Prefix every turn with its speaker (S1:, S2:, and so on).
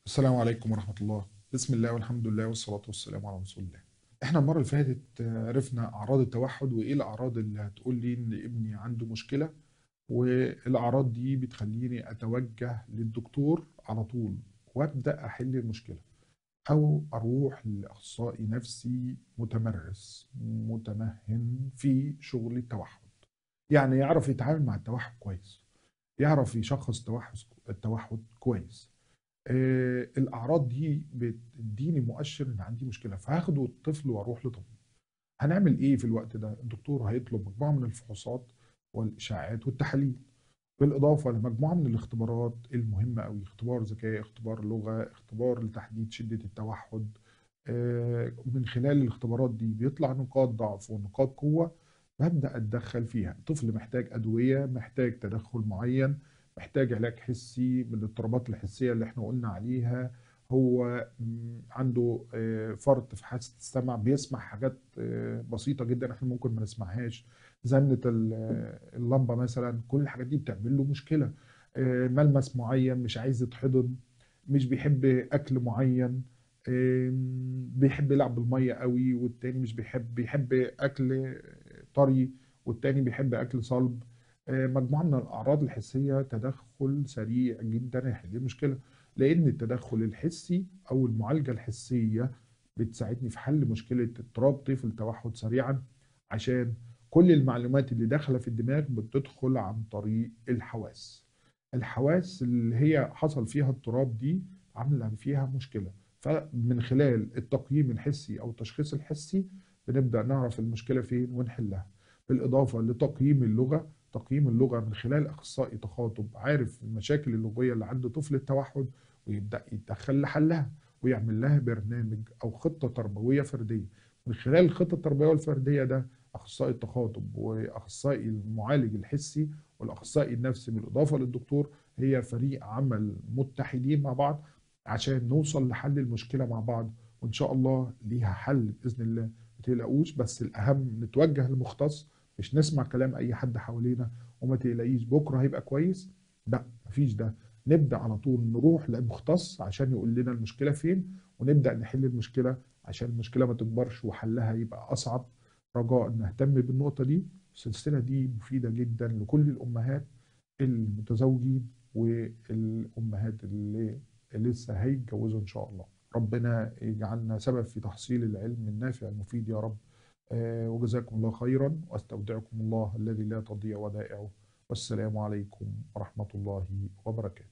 S1: السلام عليكم ورحمة الله بسم الله والحمد لله والصلاة والسلام على رسول الله احنا المرة اللي فاتت آه، عرفنا أعراض التوحد وإيه الأعراض اللي هتقول لي إن ابني عنده مشكلة والأعراض دي بتخليني أتوجه للدكتور على طول وأبدأ أحل المشكلة أو أروح لأخصائي نفسي متمرس متمهن في شغل التوحد يعني يعرف يتعامل مع التوحد كويس يعرف يشخص التوحد التوحد كويس آه، الاعراض دي بتديني مؤشر ان عندي مشكله فهاخده الطفل واروح لطبيب هنعمل ايه في الوقت ده الدكتور هيطلب مجموعه من الفحوصات والاشاعات والتحاليل بالاضافه لمجموعه من الاختبارات المهمه قوي اختبار ذكاء اختبار لغه اختبار لتحديد شده التوحد آه، من خلال الاختبارات دي بيطلع نقاط ضعف ونقاط قوه ببدا اتدخل فيها طفل محتاج ادويه محتاج تدخل معين محتاج علاج حسي من الاضطرابات الحسيه اللي احنا قلنا عليها هو عنده آه، فرط في حاسه السمع بيسمع حاجات آه، بسيطه جدا احنا ممكن ما نسمعهاش زمنه اللمبه مثلا كل الحاجات دي بتعمل له مشكله آه، ملمس معين مش عايز يتحضن مش بيحب اكل معين بيحب يلعب بالميه قوي والتاني مش بيحب بيحب اكل طري والتاني بيحب اكل صلب آه، مجموعه من الاعراض الحسيه تدخل سريع جدا يحل المشكله لان التدخل الحسي او المعالجه الحسيه بتساعدني في حل مشكله اضطراب طيف التوحد سريعا عشان كل المعلومات اللي داخله في الدماغ بتدخل عن طريق الحواس الحواس اللي هي حصل فيها اضطراب دي عامله فيها مشكله فمن خلال التقييم الحسي او التشخيص الحسي بنبدا نعرف المشكله فين ونحلها بالاضافه لتقييم اللغه تقييم اللغه من خلال اخصائي تخاطب عارف المشاكل اللغويه اللي عند طفل التوحد ويبدا يتدخل لحلها ويعمل لها برنامج او خطه تربويه فرديه من خلال الخطه التربويه الفرديه ده اخصائي التخاطب واخصائي المعالج الحسي والاخصائي النفسي بالاضافه للدكتور هي فريق عمل متحدين مع بعض عشان نوصل لحل المشكله مع بعض وان شاء الله ليها حل باذن الله ما تقلقوش بس الاهم نتوجه لمختص مش نسمع كلام اي حد حوالينا وما تقلقيش بكره هيبقى كويس لا مفيش ده نبدا على طول نروح لمختص عشان يقول لنا المشكله فين ونبدا نحل المشكله عشان المشكله ما تكبرش وحلها يبقى اصعب رجاء نهتم بالنقطه دي السلسله دي مفيده جدا لكل الامهات المتزوجين والامهات اللي لسه هيتجوزوا ان شاء الله ربنا يجعلنا سبب في تحصيل العلم النافع المفيد يا رب آه، وجزاكم الله خيرا واستودعكم الله الذي لا تضيع ودائعه والسلام عليكم ورحمة الله وبركاته